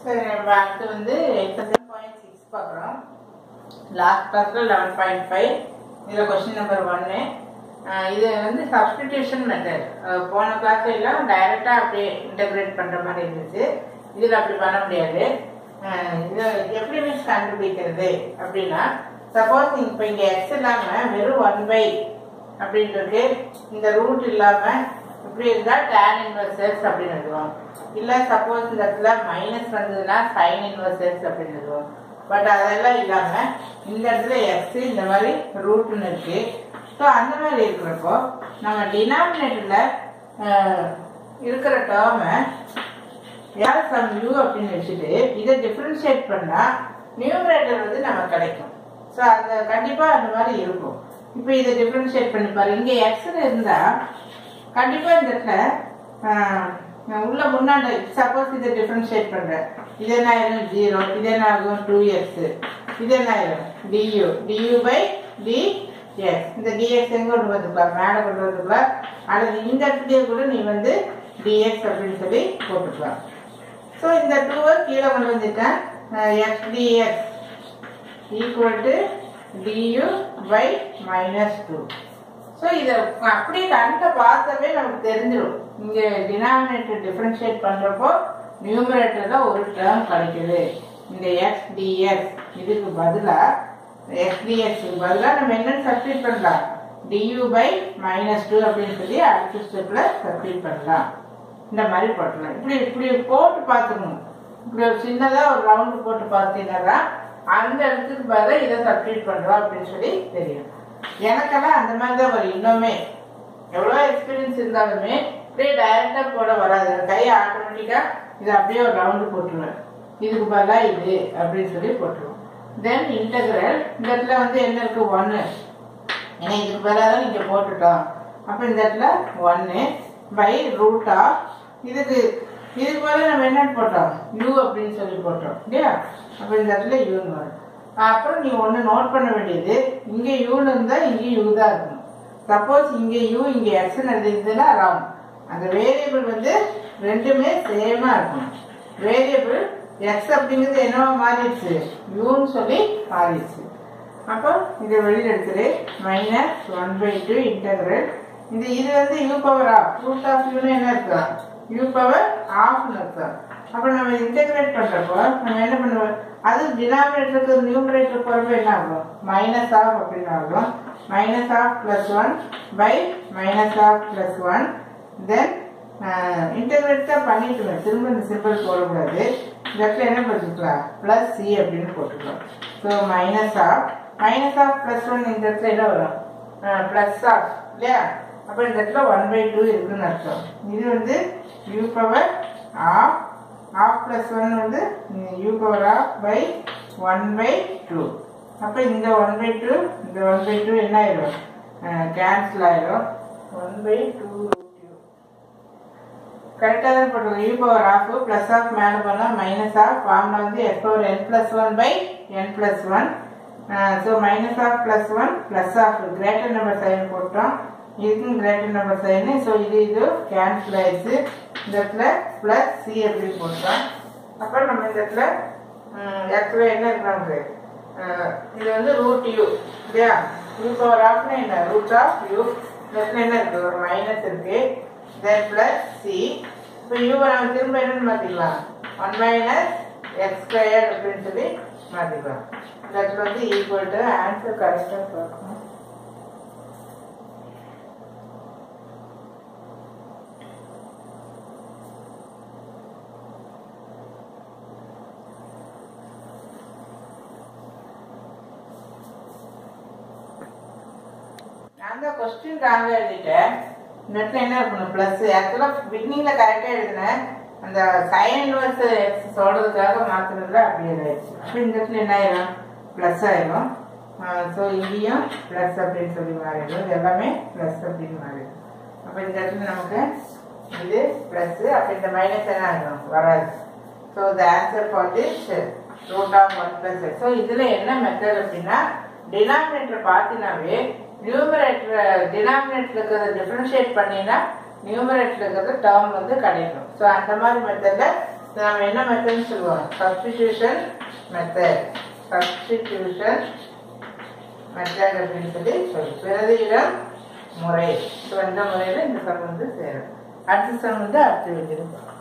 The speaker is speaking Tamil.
சரி நம்ம அடுத்து வந்து எக்ஸசைஸ் பாயிண்ட் சிக்ஸ் பார்க்குறோம் லாஸ்ட் கிளாஸில் லெவன் பாயிண்ட் ஃபைவ் இதில் கொஸ்டின் நம்பர் ஒன்று இது வந்து சப்ஸ்டிடியூஷன் மெத்தட் போன கிளாஸ் எல்லாம் டைரெக்டாக அப்படியே இன்டகிரேட் பண்ணுற மாதிரி இருந்துச்சு இதில் அப்படி பண்ண முடியாது அஹ் இது எப்படி மீன்ஸ் கண்டுபிடிக்கிறது அப்படின்னா சப்போஸ் இப்போ இங்கே எக்ஸ் இல்லாமல் வெறும் ஒன் பை அப்படின்றது இந்த ரூட் இல்லாமல் இப்படி இருந்தால் டேன் இன்வர்ஸ் எக்ஸ் அப்படின்னு எழுதுவோம் இல்லை சப்போஸ் இந்த இடத்துல மைனஸ் வந்ததுன்னா சைன் இன்வர்ஸ் எக்ஸ் அப்படின்னு எழுதுவோம் பட் அதெல்லாம் இல்லாமல் இந்த இடத்துல எக்ஸ் இந்த மாதிரி ரூட்னு இருக்கு ஸோ அந்த மாதிரி இருக்கிறப்போ நம்ம டினாமினேட்டரில் இருக்கிற டேர்மை யார் சம் யூ அப்படின்னு வச்சுட்டு இதை டிஃப்ரென்ஷியேட் பண்ணால் நியூமரேட்டர் வந்து நமக்கு கிடைக்கும் ஸோ அந்த கண்டிப்பாக அந்த மாதிரி இருக்கும் இப்போ இதை டிஃப்ரென்ஷியேட் பண்ணி பாரு இங்கே எக்ஸ்னு இருந்தால் கண்டிப்பாக இந்த இடத்துல ஆஹ், நான் உள்ள முன்னாடி சப்போஸ் இதை டிஃப்ரென்ஷியேட் பண்ணுறேன் இது என்ன ஆயிரும் ஜீரோ இது என்ன ஆகும் டூ எக்ஸ் இது என்ன ஆயிரும் d u d u by d x இந்த டிஎக்ஸ் எங்க கொண்டு வந்துக்கலாம் மேலே கொண்டு வந்துக்கலாம் அல்லது இந்த இடத்துலயே கூட நீ வந்து டிஎக்ஸ் அப்படின்னு சொல்லி போட்டுக்கலாம் ஸோ இந்த டூவை கீழே கொண்டு வந்துட்டேன் x d x equal to d u by minus two so இதை அப்படியே கண்ணில் பார்த்தவே நமக்கு தெரிஞ்சிடும் இங்கே டினாமினேட்டர் டிஃப்ரென்ஷியேட் பண்ணுறப்போ நியூமரேட்டரில் ஒரு டேர்ம் கிடைக்குது இந்த எக்ஸ் டிஎக்ஸ் இதுக்கு பதிலாக எக்ஸ் டிஎக்ஸுக்கு பதிலாக நம்ம என்ன சப்ஸ்டியூட் பண்ணலாம் டியூ பை மைனஸ் டூ அப்படின்னு சொல்லி அடுத்த ஸ்டெப்பில் சப்ஸ்டியூட் பண்ணலாம் இந்த மாதிரி போட்டுலாம் இப்படி இப்படி போட்டு பார்த்துக்கணும் இப்படி ஒரு சின்னதாக ஒரு ரவுண்டு போட்டு பார்த்தீங்கன்னா அந்த இடத்துக்கு பதிலாக இதை சப்ஸ்டியூட் பண்ணுறோம் அப்படின்னு சொல்லி தெரியும் எனக்கெல்லாம் அந்த மாதிரி தான் வரும் இன்னுமே எவ்வளோ எக்ஸ்பீரியன்ஸ் இருந்தாலுமே அப்படியே டைரக்டாக போட வராது என் கை ஆட்டோமேட்டிக்காக இதை அப்படியே ஒரு ரவுண்டு போட்டுருவேன் இதுக்கு பதிலாக இது அப்படின்னு சொல்லி போட்டுருவோம் தென் இன்டகிரல் இந்த இடத்துல வந்து என்ன இருக்கு ஒன்று ஏன்னா இதுக்கு பதிலாக தான் நீங்கள் போட்டுட்டோம் அப்போ இந்த இடத்துல ஒன்று பை ரூட் ஆஃப் இதுக்கு இதுக்கு பதிலாக நம்ம என்ன போட்டோம் யூ அப்படின்னு சொல்லி போட்டோம் இல்லையா அப்போ இந்த இடத்துல யூன்னு வரும் அப்புறம் நீ ஒன்று நோட் பண்ண வேண்டியது இங்கே யூன்னு இருந்தால் இங்கே யூ தான் இருக்கணும் சப்போஸ் இங்கே யூ இங்கே எக்ஸ்ன்னு இருந்ததுன்னா ரவுண்ட் அந்த வேரியபிள் வந்து ரெண்டுமே சேமாக இருக்கணும் வேரியபிள் எக்ஸ் அப்படிங்கிறது என்னவா மாறிடுச்சு யூன்னு சொல்லி மாறிடுச்சு அப்போ இதை வெளியில் எடுத்துரு minus one by two integral இந்த இது வந்து u power of root of யூன்னு என்ன இருக்கா யூ பவர் ஆஃப்னு இருக்கா அப்போ நம்ம இன்டகிரேட் பண்ணுறப்போ நம்ம என்ன பண்ணுவோம் அது டினாமினேட்டருக்கு நியூமரேட்டர் போகிறப்ப என்ன ஆகும் மைனஸ் ஆஃப் அப்படின்னு ஆகும் minus of plus one by minus of plus one then integrate தான் பண்ணிட்டுவேன் திரும்ப இந்த சிம்பிள் போடக்கூடாது இந்த இடத்துல என்ன போட்டுக்கலாம் ப்ளஸ் சி அப்படின்னு போட்டுக்கலாம் so minus of minus of plus one இந்த இடத்துல என்ன வரும் ப்ளஸ் ஆஃப் இல்லையா அப்போ இந்த இடத்துல ஒன் பை டூ இருக்குன்னு அர்த்தம் இது வந்து u power of of plus one வந்து u power of by one by two அப்போ இந்த ஒன் பை டூ இந்த ஒன் பை டூ என்ன ஆயிரும் கேன்சல் ஆயிரும் ஒன் பை டூ கரெக்டாக தான் போட்டுருக்கோம் u power of plus of மேலே போனால் மைனஸ் ஆஃப் ஃபார்ம்ல வந்து s power n plus one by n plus one so minus of plus one plus of greater number sign போட்டோம் இதுக்கும் கிரேட்டர் நம்பர் சைனு ஸோ இது இது கேன்சல் ஆயிடுச்சு இந்த இடத்துல ப்ளஸ் சி அப்படின்னு போட்டோம் அப்புறம் நம்ம இந்த இடத்துல இடத்துல என்ன இருக்கு நமக்கு அஹ், இது வந்து ரூட் யூ இல்லையா யூ பவர் ஆஃப்னா என்ன ரூட் ஆஃப் யூ இந்த இடத்துல என்ன இருக்கு ஒரு மைனஸ் இருக்கு தென் பிளஸ் சி இப்போ யூவை நம்ம திரும்ப என்னன்னு மாற்றிக்கலாம் ஒன் மைனஸ் எக்ஸ் ஸ்கொயர் அப்படின்னு சொல்லி மாற்றிக்கலாம் இந்த இடத்துல வந்து ஈக்குவல் டு ஆன்சர் கரெக்டாக பார்க்கணும் நான் தான் கொஸ்டின் ராங்க எழுதிட்டேன் இந்த இடத்துல என்ன இருக்கணும் ப்ளஸ் ஆக்சுவலாக பிகினிங்கில் கரெக்டாக எழுதினேன் அந்த சைன் இன்வர்ஸ் எக்ஸ் சொல்கிறதுக்காக மாற்றினதுல அப்படி ஆயிடுச்சு அப்போ இந்த இடத்துல என்ன ஆயிரும் ப்ளஸ் ஆயிரும் ஸோ இங்கேயும் ப்ளஸ் அப்படின்னு சொல்லி மாறிடும் இது எல்லாமே ப்ளஸ் அப்படின்னு மாறிடும் அப்போ இந்த இடத்துல நமக்கு இது ப்ளஸ் அப்போ இந்த மைனஸ் என்ன ஆயிடும் வராது so the answer for this root of one plus so இதில் என்ன மெத்தட் அப்படின்னா டினாமினேட்டர் பார்த்தினாவே நியூமரேட்டர் டினாமினேட்டர் இருக்கிறத டிஃப்ரென்ஷியேட் பண்ணினா நியூமரேட்டர் இருக்கிறது டேர்ம் வந்து கிடைக்கும் ஸோ அந்த மாதிரி மெத்தடில் இதை நம்ம என்ன மெத்தட்னு சொல்லுவோம் சப்ஸ்டிடியூஷன் மெத்தட் சப்ஸ்டிடியூஷன் மெத்தட் அப்படின்னு சொல்லி சொல்லி பிரதியிடம் முறை ஸோ இந்த முறையில் இந்த சம் வந்து சேரும் அடுத்த சம் வந்து அடுத்த வீடியோ பார்க்கலாம்